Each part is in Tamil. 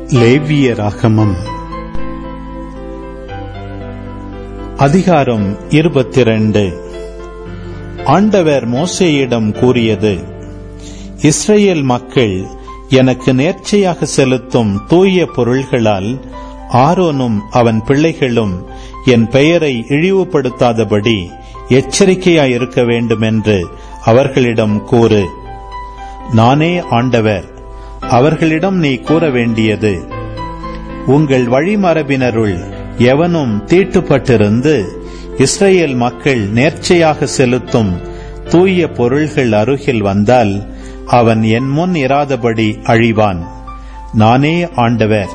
லேவியராகமம் அதிகாரம் இருபத்திரண்டு ஆண்டவர் மோசேயிடம் கூறியது இஸ்ரேல் மக்கள் எனக்கு நேர்ச்சையாக செலுத்தும் தூய பொருள்களால் ஆரோனும் அவன் பிள்ளைகளும் என் பெயரை இழிவுபடுத்தாதபடி எச்சரிக்கையாயிருக்க வேண்டுமென்று அவர்களிடம் கூறு நானே ஆண்டவர் அவர்களிடம் நீ கூற வேண்டியது உங்கள் வழிமரபினருள் எவனும் தீட்டுப்பட்டிருந்து இஸ்ரேல் மக்கள் நேர்ச்சையாக செலுத்தும் தூய பொருள்கள் அருகில் வந்தால் அவன் என் முன் இராதபடி அழிவான் நானே ஆண்டவர்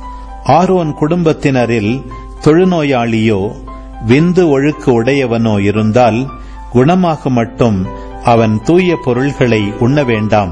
ஆரோன் குடும்பத்தினரில் தொழுநோயாளியோ விந்து ஒழுக்கு உடையவனோ இருந்தால் குணமாக மட்டும் அவன் தூய பொருள்களை உண்ண வேண்டாம்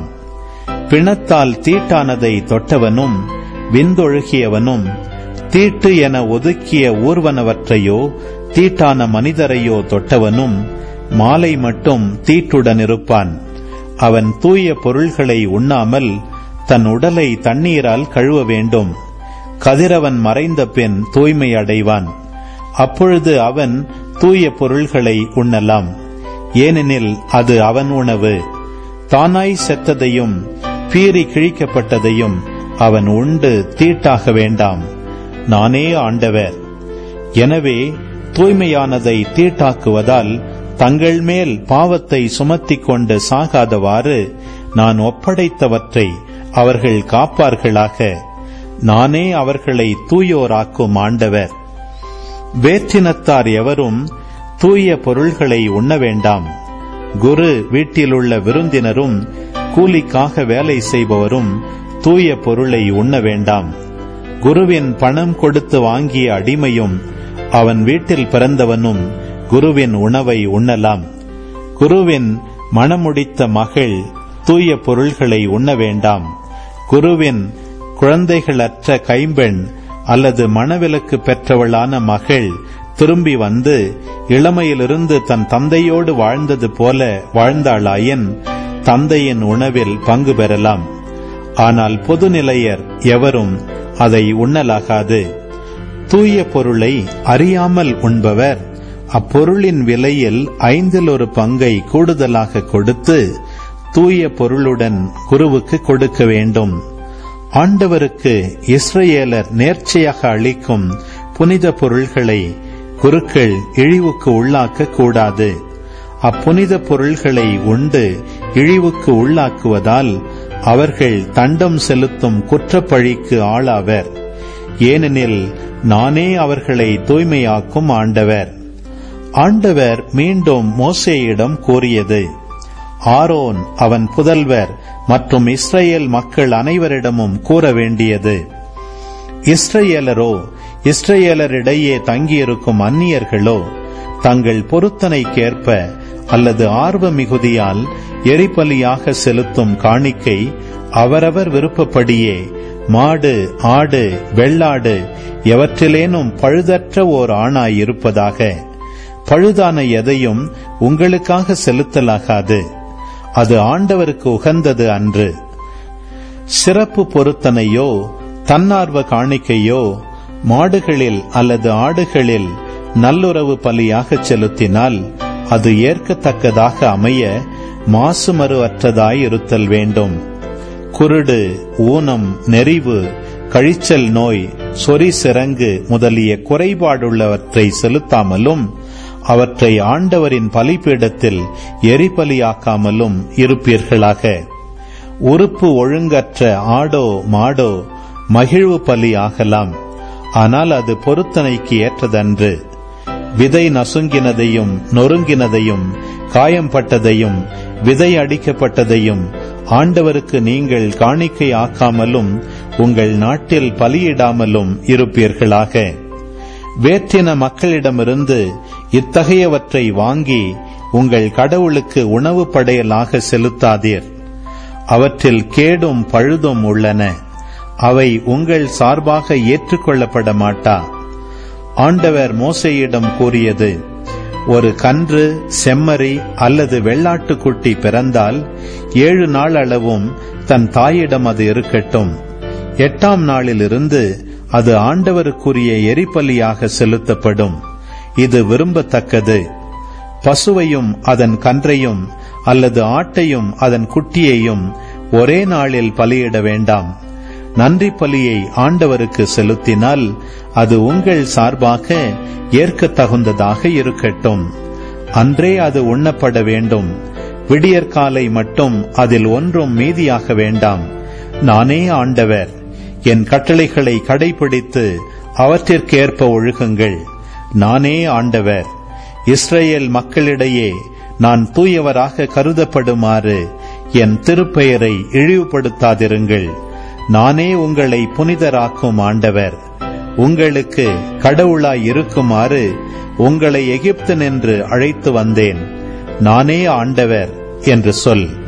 பிணத்தால் தீட்டானதை தொட்டவனும் விந்தொழுகியவனும் தீட்டு என ஒதுக்கிய ஊர்வனவற்றையோ தீட்டான மனிதரையோ தொட்டவனும் மாலை மட்டும் தீட்டுடன் இருப்பான் அவன் தூய பொருள்களை உண்ணாமல் தன் உடலை தண்ணீரால் கழுவ வேண்டும் கதிரவன் மறைந்த பின் தூய்மை அடைவான் அப்பொழுது அவன் தூய பொருள்களை உண்ணலாம் ஏனெனில் அது அவன் உணவு தானாய் செத்ததையும் பீறி கிழிக்கப்பட்டதையும் அவன் உண்டு தீட்டாக வேண்டாம் நானே ஆண்டவர் எனவே தூய்மையானதை தீட்டாக்குவதால் தங்கள் மேல் பாவத்தை சுமத்திக் கொண்டு சாகாதவாறு நான் ஒப்படைத்தவற்றை அவர்கள் காப்பார்களாக நானே அவர்களை தூயோராக்கும் ஆண்டவர் வேற்றினத்தார் எவரும் தூய பொருள்களை உண்ண வேண்டாம் குரு வீட்டிலுள்ள விருந்தினரும் கூலிக்காக வேலை செய்பவரும் தூய பொருளை உண்ண வேண்டாம் குருவின் பணம் கொடுத்து வாங்கிய அடிமையும் அவன் வீட்டில் பிறந்தவனும் குருவின் உணவை உண்ணலாம் குருவின் மணமுடித்த மகள் தூய பொருள்களை உண்ண வேண்டாம் குருவின் குழந்தைகளற்ற கைம்பெண் அல்லது மணவிலக்கு பெற்றவளான மகள் திரும்பி வந்து இளமையிலிருந்து தன் தந்தையோடு வாழ்ந்தது போல வாழ்ந்தாளாயின் தந்தையின் உணவில் பங்கு பெறலாம் ஆனால் பொதுநிலையர் எவரும் அதை உண்ணலாகாது தூய பொருளை அறியாமல் உண்பவர் அப்பொருளின் விலையில் ஐந்தில் ஒரு பங்கை கூடுதலாக கொடுத்து தூய பொருளுடன் குருவுக்கு கொடுக்க வேண்டும் ஆண்டவருக்கு இஸ்ரேலர் நேர்ச்சையாக அளிக்கும் புனித பொருள்களை குருக்கள் இழிவுக்கு உள்ளாக்க கூடாது அப்புனித பொருள்களை உண்டு இழிவுக்கு உள்ளாக்குவதால் அவர்கள் தண்டம் செலுத்தும் குற்றப்பழிக்கு ஆளாவர் ஏனெனில் நானே அவர்களை தூய்மையாக்கும் ஆண்டவர் ஆண்டவர் மீண்டும் மோசேயிடம் கூறியது ஆரோன் அவன் புதல்வர் மற்றும் இஸ்ரேல் மக்கள் அனைவரிடமும் கூற வேண்டியது இஸ்ரேலரோ இஸ்ரேலரிடையே தங்கியிருக்கும் அந்நியர்களோ தங்கள் பொருத்தனைக்கேற்ப அல்லது ஆர்வ மிகுதியால் எரிபலியாக செலுத்தும் காணிக்கை அவரவர் விருப்பப்படியே மாடு ஆடு வெள்ளாடு எவற்றிலேனும் பழுதற்ற ஓர் ஆணாய் இருப்பதாக பழுதான எதையும் உங்களுக்காக செலுத்தலாகாது அது ஆண்டவருக்கு உகந்தது அன்று சிறப்பு பொருத்தனையோ தன்னார்வ காணிக்கையோ மாடுகளில் அல்லது ஆடுகளில் நல்லுறவு பலியாக செலுத்தினால் அது ஏற்கத்தக்கதாக அமைய மாசுமறு அற்றதாய் இருத்தல் வேண்டும் குருடு ஊனம் நெறிவு கழிச்சல் நோய் சொறி சிறங்கு முதலிய குறைபாடுள்ளவற்றை செலுத்தாமலும் அவற்றை ஆண்டவரின் பலிபீடத்தில் எரிபலியாக்காமலும் இருப்பீர்களாக உறுப்பு ஒழுங்கற்ற ஆடோ மாடோ மகிழ்வு பலி ஆகலாம் ஆனால் அது பொருத்தனைக்கு ஏற்றதன்று விதை நசுங்கினதையும் நொறுங்கினதையும் காயம்பட்டதையும் விதை அடிக்கப்பட்டதையும் ஆண்டவருக்கு நீங்கள் காணிக்கை ஆக்காமலும் உங்கள் நாட்டில் பலியிடாமலும் இருப்பீர்களாக வேற்றின மக்களிடமிருந்து இத்தகையவற்றை வாங்கி உங்கள் கடவுளுக்கு உணவு படையலாக செலுத்தாதீர் அவற்றில் கேடும் பழுதும் உள்ளன அவை உங்கள் சார்பாக ஏற்றுக்கொள்ளப்பட மாட்டா ஆண்டவர் மோசையிடம் கூறியது ஒரு கன்று செம்மறி அல்லது வெள்ளாட்டுக்குட்டி பிறந்தால் ஏழு நாள் அளவும் தன் தாயிடம் அது இருக்கட்டும் எட்டாம் நாளிலிருந்து அது ஆண்டவருக்குரிய எரிபலியாக செலுத்தப்படும் இது விரும்பத்தக்கது பசுவையும் அதன் கன்றையும் அல்லது ஆட்டையும் அதன் குட்டியையும் ஒரே நாளில் பலியிட வேண்டாம் நன்றி பலியை ஆண்டவருக்கு செலுத்தினால் அது உங்கள் சார்பாக ஏற்கத் தகுந்ததாக இருக்கட்டும் அன்றே அது உண்ணப்பட வேண்டும் விடியற்காலை மட்டும் அதில் ஒன்றும் மீதியாக வேண்டாம் நானே ஆண்டவர் என் கட்டளைகளை கடைபிடித்து அவற்றிற்கேற்ப ஒழுகுங்கள் நானே ஆண்டவர் இஸ்ரேல் மக்களிடையே நான் தூயவராக கருதப்படுமாறு என் திருப்பெயரை இழிவுபடுத்தாதிருங்கள் நானே உங்களை புனிதராக்கும் ஆண்டவர் உங்களுக்கு கடவுளாய் இருக்குமாறு உங்களை எகிப்து நின்று அழைத்து வந்தேன் நானே ஆண்டவர் என்று சொல்